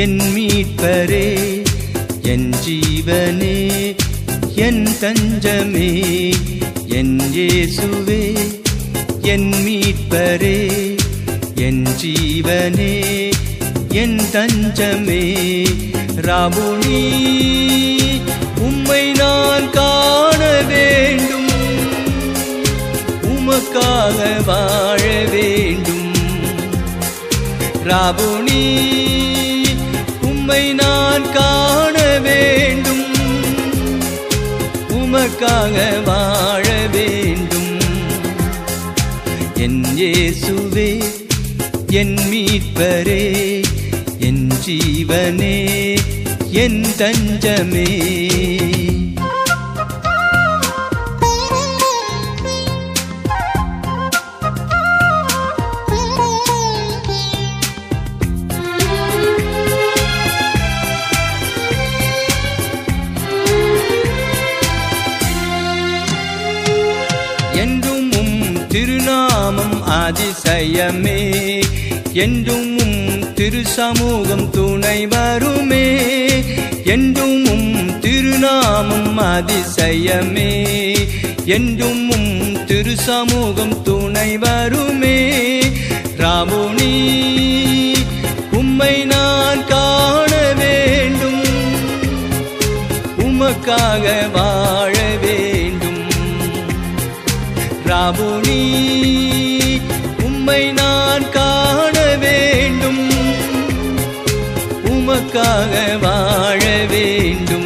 என் மீட்பரே என் ஜீவனே என் தஞ்சமே என் இயேசுவே என் மீட்பரே என் ஜீவனே என் தஞ்சமே ராபுனி உம்மை நான் காண வேண்டும் உமக்காக வாழ வேண்டும் ராபுனி உம்மை நான் காண வேண்டும் உமக்காக வாழ வேண்டும் என் இயேசுவே என் மீட்பரே என் ஜீவனே என் தஞ்சமே என்றும் உம் திருநாமம் அதிசயமே என்றும் உம் திரு சமூகம் துணை வருமே என்றும் உம் திருநாமம் அதிசயமே என்றும் உம் திரு சமூகம் துணை வருமே ராமுனி உம்மை நான் காண வேண்டும் உமக்காக வாழ வேண்டும் ராபுனி உம்மை நான் காண வேண்டும் உமக்காக வாழ வேண்டும்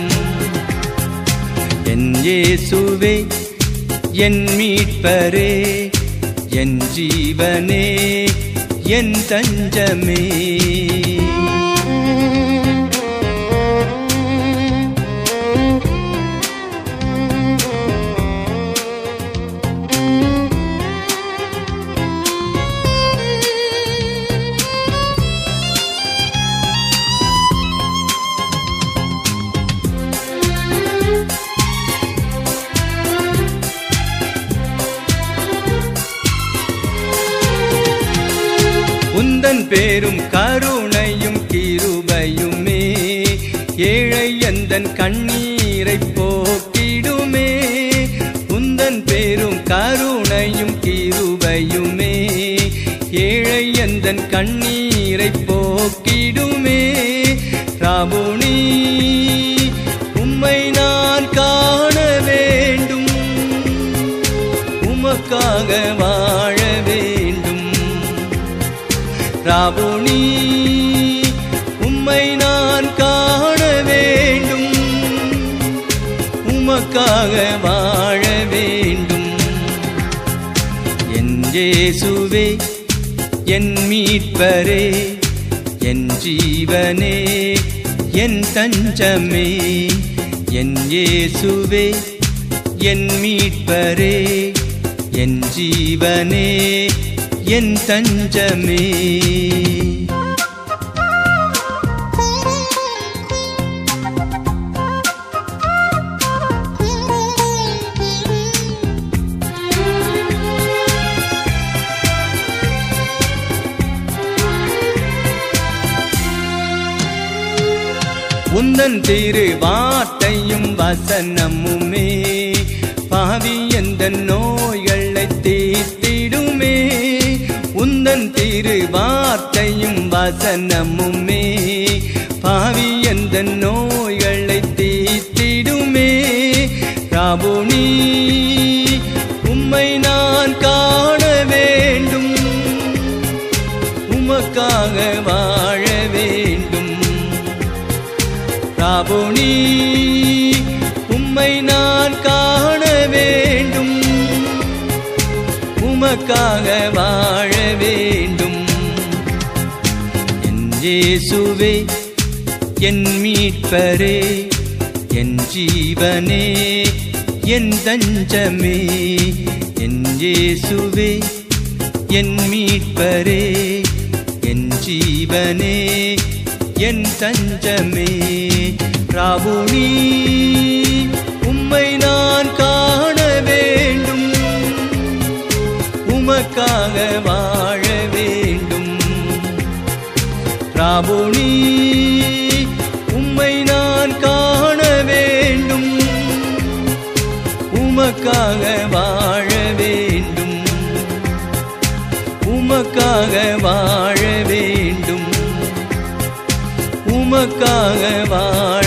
என் இயேசுவே என் மீட்பரே என் ஜீவனே என் தஞ்சமே உந்தன் பேரும் கருணையும் கிருபையுமே ஏழை எந்தன் கண்ணீரை போக்கிடுமே உந்தன் பேரும் கருணையும் கிருபையுமே ஏழை எந்தன் கண்ணீரை போக்கிடுமே ராபுனி உம்மை நான் காண வேண்டும் உமக்காக வாழ வேண்டும் ராபுனி உம்மை நான் காண வேண்டும் உமக்காக வாழ வேண்டும் என் இயேசுவே என் மீட்பரே என் ஜீவனே என் தஞ்சமே என் இயேசுவே என் மீட்பரே என் ஜீவனே என் தஞ்சமே உந்தன் திரு வார்த்தையும் வசனமுமே பாவி எந்த நோய்களை தீர்த்திடுமே உந்தன் திரு வார்த்தையும் வசனமுமே பாவி எந்த நோய்களை தீர்த்திடுமே ராபுனி உம்மை நான் காண வேண்டும் உமக்காக வாழ வேண்டும் ராபுனி உம்மை நான் காண வேண்டும் உமக்காக வாழ வேண்டும் என் இயேசுவே என் மீட்பரே என் ஜீவனே என் தஞ்சமே என் இயேசுவே என் மீட்பரே என் ஜீவனே என் தஞ்சமே ராபுனி உம்மை நான் காண வேண்டும் உமக்காக வாழ வேண்டும் ராபுனி உமக்காக வாழ வேண்டும் உமக்காக வாழ வேண்டும் உமக்காக வாழ